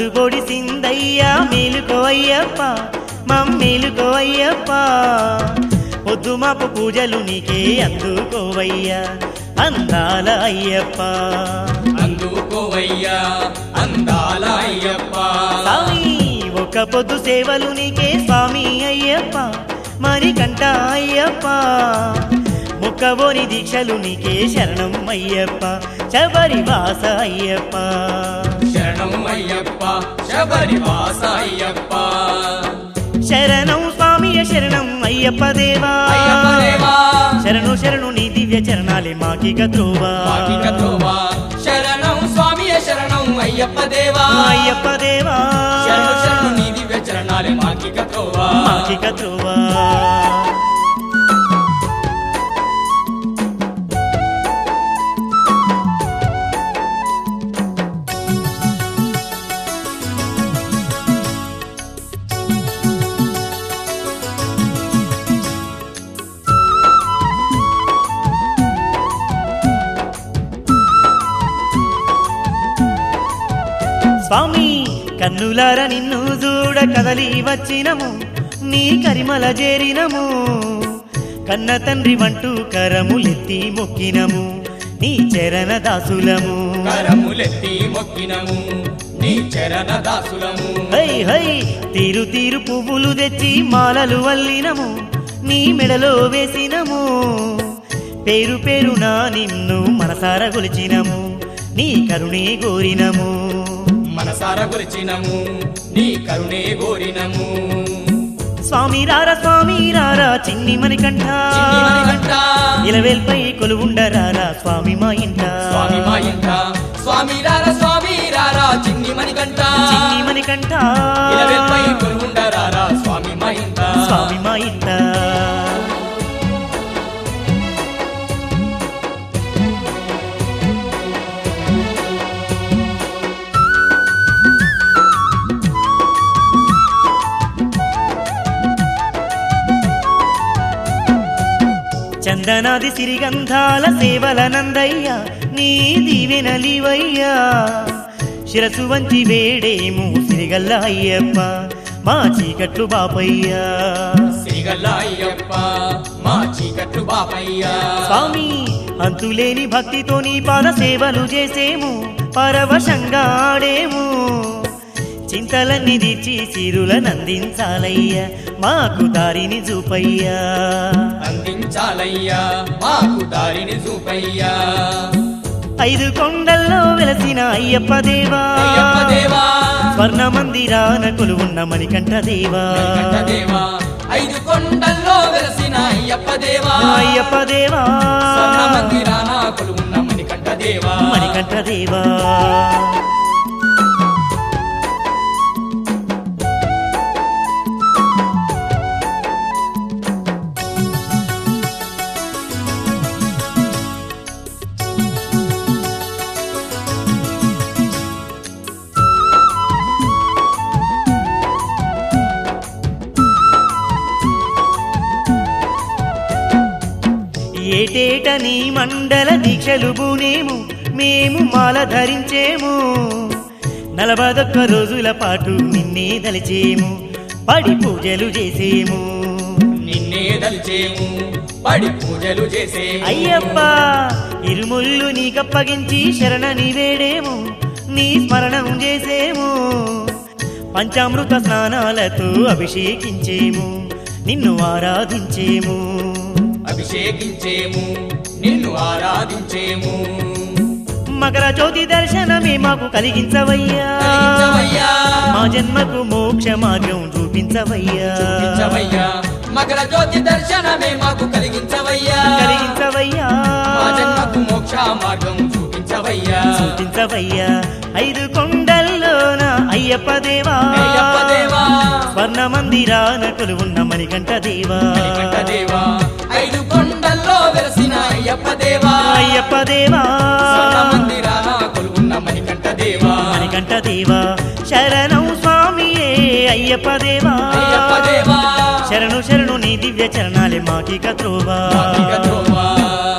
మధుబొడి సిందయ్యా మేలుకో అయ్యప్ప మమ్మేలుకో అయ్యప్ప పొద్దు మాపు పూజలు నీకే అందుకోవయ్యా అందాల అయ్యప్ప అందుకోవయ్యా అందాల అయ్యప్ప స్వామి ఒక పొద్దు సేవలు నీకే స్వామి అయ్యప్ప మరి కంట అయ్యప్ప మొక్కబోని దీక్షలు నీకే శరణం అయ్యప్ప శబరి వాస అయ్యప్ప శరణం అయ్యప్ప శబరివాస అయ్యప్ప శరణం స్వామియ శరణం అయ్యప్ప దేవా అయ్యప్ప దేవా శరణు శరణు నీ దివ్య చరణాలే మాకిక త్రోవా మాకిక త్రోవా శరణం స్వామియ శరణం అయ్యప్ప దేవా అయ్యప్ప దేవా శరణు శరణు నీ దివ్య చరణాలే మాకిక త్రోవా మాకిక త్రోవా స్వామి కన్నులార నిన్ను చూడ కదలి వచ్చినము నీ కరిమల చేరినము కన్న తండ్రి వంటూ కరములెత్తి మొక్కినము నీ చరణ దాసులము కరములెత్తి మొక్కినము నీ చరణ దాసులము హై హై తీరు తీరు పువ్వులు తెచ్చి మాలలు వల్లినము నీ మెడలో వేసినము పేరు పేరునా నిన్ను మనసార గొలిచినము నీ కరుణే గోరినము మనసార గురిచినము నీ కరుణే గోరినము స్వామి రారా స్వామి రారా చిన్ని మణికంఠ చిన్ని మణికంఠ, ఇలవేల్పై కొలువుండరారా స్వామి మా ఇంట స్వామి మా ఇంట స్వామి రారా స్వామి రారా చిన్ని మణికంఠ చిన్ని మణికంఠ ఇలవెల్పై కొలువుండరారా స్వామి మా ఇంట స్వామి మా ఇంట చందనాది సిరిగంధాల సేవల నందయ్య నీ దీవెనలివయ్యా శిరసు వంచి వేడేము సిరిగల్ల అయ్యప్ప మా చీకట్లు బాపయ్యా శ్రీగల్ల అయ్యప్ప మా చీకట్లు బాపయ్యా స్వామి అంతులేని భక్తితో నీ పాద సేవలు చేసేము పరవశంగా ఆడేము చింతలన్నీ తీర్చి సిరులనందించాలయ్యా మాకు దారిని చూపయ్యా అందించాలయ్యా మాకు దారిని చూపయ్యా ఐదు కొండల్లో వెలసిన అయ్యప్ప దేవా అయ్యప్ప దేవా స్వర్ణ మందిరాన కొలువున్న మణికంఠ దేవా మణికంఠ దేవా ఐదు కొండల్లో వెలసిన అయ్యప్ప దేవా అయ్యప్ప దేవా స్వర్ణ మందిరాన కొలువున్న మణికంఠ దేవా మణికంఠ దేవా ఏటేట నీ మండల దీక్షలు బూనేము మేము మాల ధరించేము నలభదొక్క రోజుల పాటు నిన్నే దలిచేము పడి పూజలు చేసేము నిన్నే దల్చేము పడి పూజలు చేసేము అయ్యప్ప ఇరుముళ్ళు నీకప్పగించి శరణని వేడేము నీ స్మరణం చేసేము పంచామృత స్నానాలతో అభిషేకించేము నిన్ను ఆరాధించేము అభిషేకించేము నిన్ను ఆరాధించేము మకర జ్యోతి దర్శనమే మాకు కలిగించవయ్యా కలిగించవయ్యా. మా జన్మకు మోక్ష మార్గం చూపించవయ్యా చూపించవయ్యా మకర జ్యోతి దర్శనమే మాకు కలిగించవయ్యా కలిగించవయ్యా మా జన్మకు మోక్ష మార్గం చూపించవయ్యా చూపించవయ్యా ఐదు కొండల్లోన అయ్యప్ప దేవా అయ్యప్ప దేవా స్వర్ణ మందిరాన కొలువున్న మణికంఠ దేవా మణికంఠ దేవా ఐదు కొండల్లో వెలసిన అయ్యప్ప దేవా అయ్యప్ప దేవా స్వర్ణ మందిరాన కొలువున్న మణికంఠ దేవా మణికంఠ దేవా శరణం స్వామియే అయ్యప్ప దేవా అయ్యప్ప దేవా శరణు శరణు నీ దివ్య చరణాలే మాకిక త్రోవా మాకిక త్రోవా